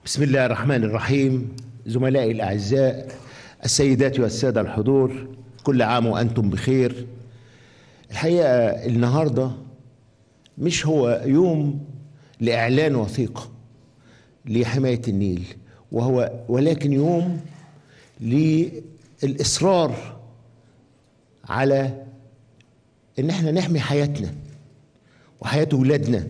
بسم الله الرحمن الرحيم زملائي الأعزاء السيدات والسادة الحضور كل عام وأنتم بخير الحقيقة النهاردة مش هو يوم لإعلان وثيقة لحماية النيل وهو ولكن يوم للإصرار على إن احنا نحمي حياتنا وحياة ولادنا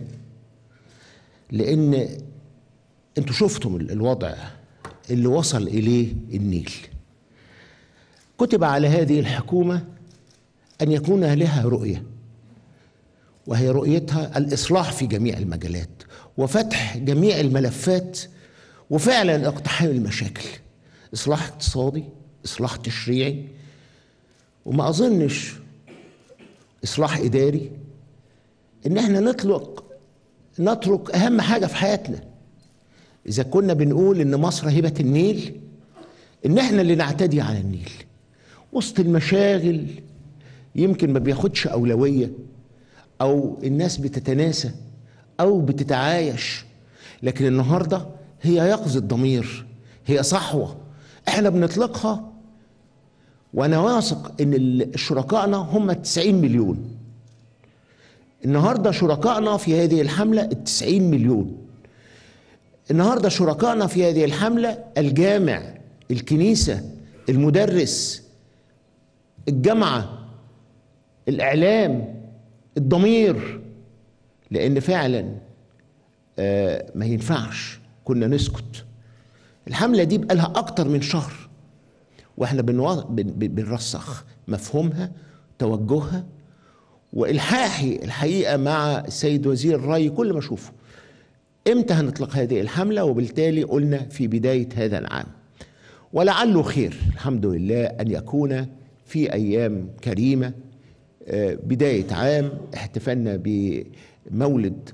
لأن انتوا شفتم الوضع اللي وصل إليه النيل كتب على هذه الحكومة أن يكون لها رؤية وهي رؤيتها الإصلاح في جميع المجالات وفتح جميع الملفات وفعلا اقتحام المشاكل إصلاح اقتصادي إصلاح تشريعي وما أظنش إصلاح إداري إن احنا نطلق نترك أهم حاجة في حياتنا إذا كنا بنقول إن مصر هبة النيل إن إحنا اللي نعتدي على النيل وسط المشاغل يمكن ما بياخدش أولوية أو الناس بتتناسى أو بتتعايش لكن النهاردة هي يقظة ضمير هي صحوة إحنا بنطلقها وأنا واثق إن شركائنا هم 90 مليون النهارده شركائنا في هذه الحملة التسعين مليون النهارده شركائنا في هذه الحمله الجامع الكنيسه المدرس الجامعه الاعلام الضمير لان فعلا آه ما ينفعش كنا نسكت الحمله دي بقالها اكتر من شهر واحنا بنو... بن... بنرسخ مفهومها توجهها والحاحي الحقيقه مع السيد وزير الري كل ما اشوفه امتى هنطلق هذه الحمله وبالتالي قلنا في بدايه هذا العام ولعله خير الحمد لله ان يكون في ايام كريمه بدايه عام احتفلنا بمولد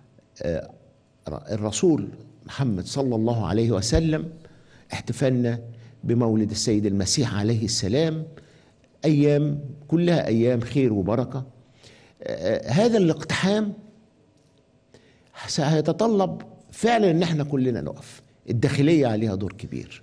الرسول محمد صلى الله عليه وسلم احتفلنا بمولد السيد المسيح عليه السلام ايام كلها ايام خير وبركه هذا الاقتحام سيتطلب فعلا ان احنا كلنا نقف الداخليه عليها دور كبير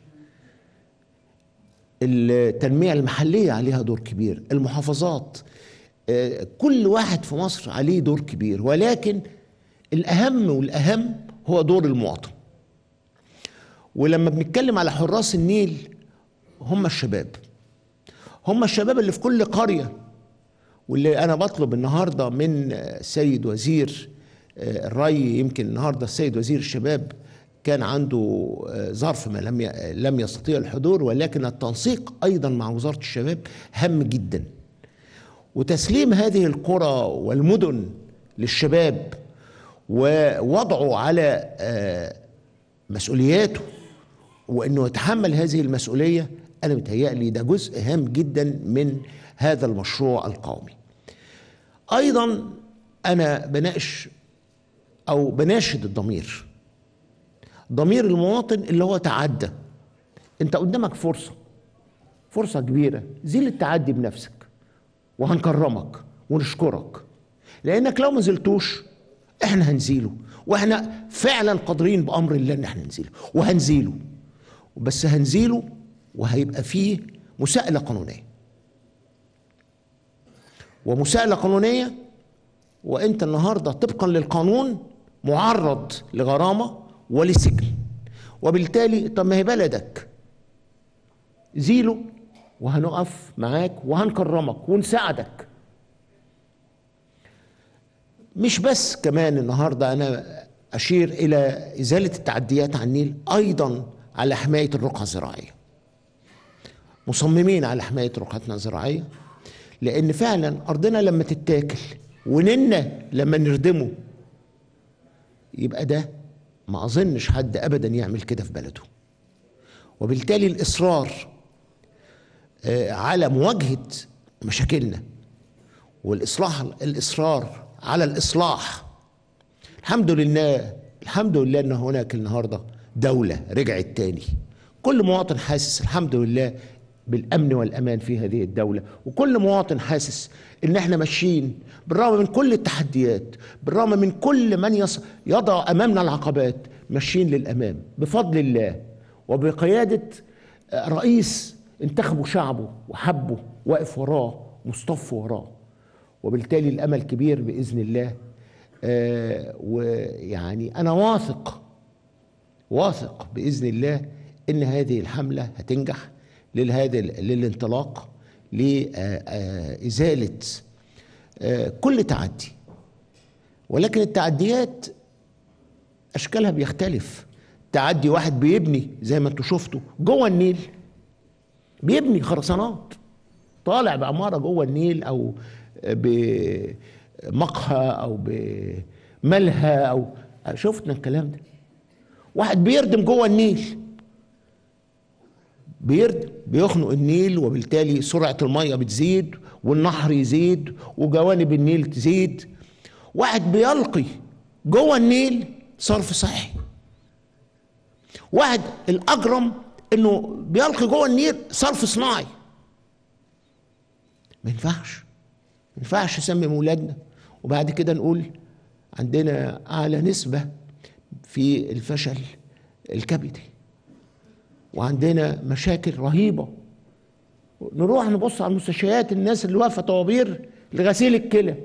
التنميه المحليه عليها دور كبير المحافظات كل واحد في مصر عليه دور كبير ولكن الاهم والاهم هو دور المواطن ولما بنتكلم على حراس النيل هم الشباب هم الشباب اللي في كل قريه واللي انا بطلب النهارده من السيد وزير الري يمكن النهارده السيد وزير الشباب كان عنده ظرف ما لم لم يستطيع الحضور ولكن التنسيق ايضا مع وزاره الشباب هام جدا وتسليم هذه القرى والمدن للشباب ووضعه على مسؤولياته وانه يتحمل هذه المسؤوليه انا متهيألي ده جزء هام جدا من هذا المشروع القومي ايضا انا بناقش او بناشد الضمير ضمير المواطن اللي هو تعدى انت قدامك فرصه فرصه كبيره زيل التعدي بنفسك وهنكرمك ونشكرك لانك لو ما زلتوش احنا هنزيله واحنا فعلا قادرين بامر الله ان احنا نزيله وهنزيله بس هنزيله وهيبقى فيه مساءله قانونيه ومساءله قانونيه وانت النهارده طبقا للقانون معرض لغرامه ولسجن وبالتالي طب ما هي بلدك زيله وهنقف معاك وهنكرمك ونساعدك مش بس كمان النهارده انا اشير الى ازاله التعديات على النيل ايضا على حمايه الرقعه الزراعيه مصممين على حمايه رقعتنا الزراعيه لان فعلا ارضنا لما تتاكل وننا لما نردمه يبقى ده ما اظنش حد ابدا يعمل كده في بلده وبالتالي الاصرار على مواجهه مشاكلنا والاصلاح الاصرار على الاصلاح الحمد لله الحمد لله ان هناك النهارده دوله رجعت تاني كل مواطن حاسس الحمد لله بالامن والامان في هذه الدوله وكل مواطن حاسس ان احنا ماشيين بالرغم من كل التحديات بالرغم من كل من يص... يضع امامنا العقبات ماشيين للامام بفضل الله وبقياده رئيس انتخبه شعبه وحبه واقف وراه مصطف وراه وبالتالي الامل كبير باذن الله آه ويعني انا واثق واثق باذن الله ان هذه الحمله هتنجح لهذا للانطلاق لازاله آه كل تعدي ولكن التعديات اشكالها بيختلف تعدي واحد بيبني زي ما انتوا شفتوا جوه النيل بيبني خرسانات طالع بعماره جوه النيل او بمقهى او بملهى او شفتنا الكلام ده واحد بيردم جوه النيل بيردم بيخنق النيل وبالتالي سرعه الميه بتزيد والنهر يزيد وجوانب النيل تزيد واحد بيلقي جوه النيل صرف صحي واحد الاجرم انه بيلقي جوه النيل صرف صناعي ما ينفعش ما ينفعش نسمم ولادنا وبعد كده نقول عندنا اعلى نسبه في الفشل الكبدي وعندنا مشاكل رهيبه نروح نبص على المستشفيات الناس اللي واقفه طوابير لغسيل الكلى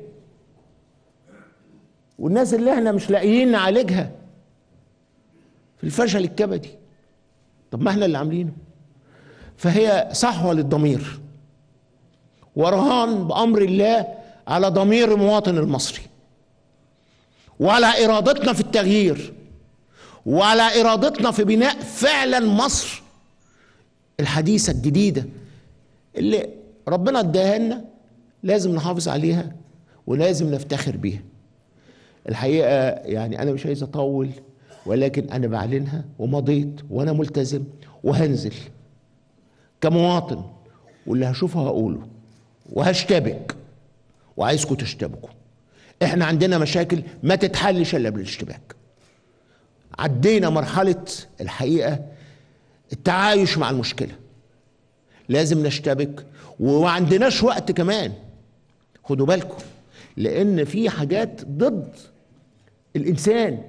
والناس اللي احنا مش لاقيين نعالجها في الفشل الكبدي طب ما احنا اللي عاملينه فهي صحوه للضمير ورهان بامر الله على ضمير المواطن المصري وعلى ارادتنا في التغيير وعلى ارادتنا في بناء فعلا مصر الحديثه الجديده اللي ربنا اداها لنا لازم نحافظ عليها ولازم نفتخر بيها الحقيقه يعني انا مش عايز اطول ولكن انا بعلنها ومضيت وانا ملتزم وهنزل كمواطن واللي هشوفه هقوله وهشتبك وعايزكم تشتبكوا احنا عندنا مشاكل ما تتحلش الا بالاشتباك عدينا مرحله الحقيقه التعايش مع المشكله لازم نشتبك وما عندناش وقت كمان خدوا بالكم لان في حاجات ضد الانسان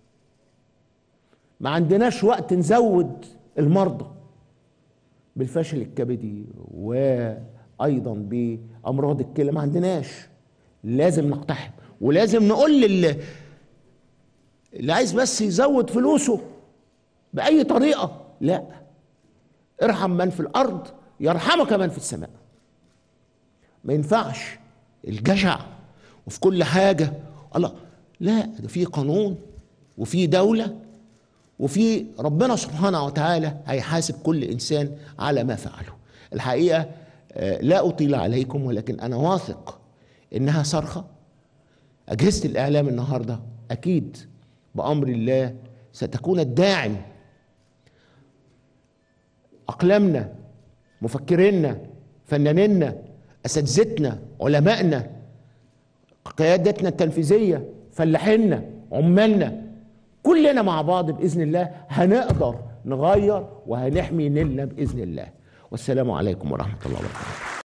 ما عندناش وقت نزود المرضى بالفشل الكبدي وايضا بامراض الكلى ما عندناش لازم نقتحم ولازم نقول للي اللي عايز بس يزود فلوسه باي طريقه لا ارحم من في الارض يرحمك من في السماء ما ينفعش الجشع وفي كل حاجه الله لا ده في قانون وفي دوله وفي ربنا سبحانه وتعالى هيحاسب كل انسان على ما فعله الحقيقه لا اطيل عليكم ولكن انا واثق انها صرخه اجهزه الاعلام النهارده اكيد بامر الله ستكون الداعم اقلامنا مفكرينا فنانينا اساتذتنا علمائنا قيادتنا التنفيذيه فلاحينا عمالنا كلنا مع بعض باذن الله هنقدر نغير وهنحمي نيلنا باذن الله والسلام عليكم ورحمه الله وبركاته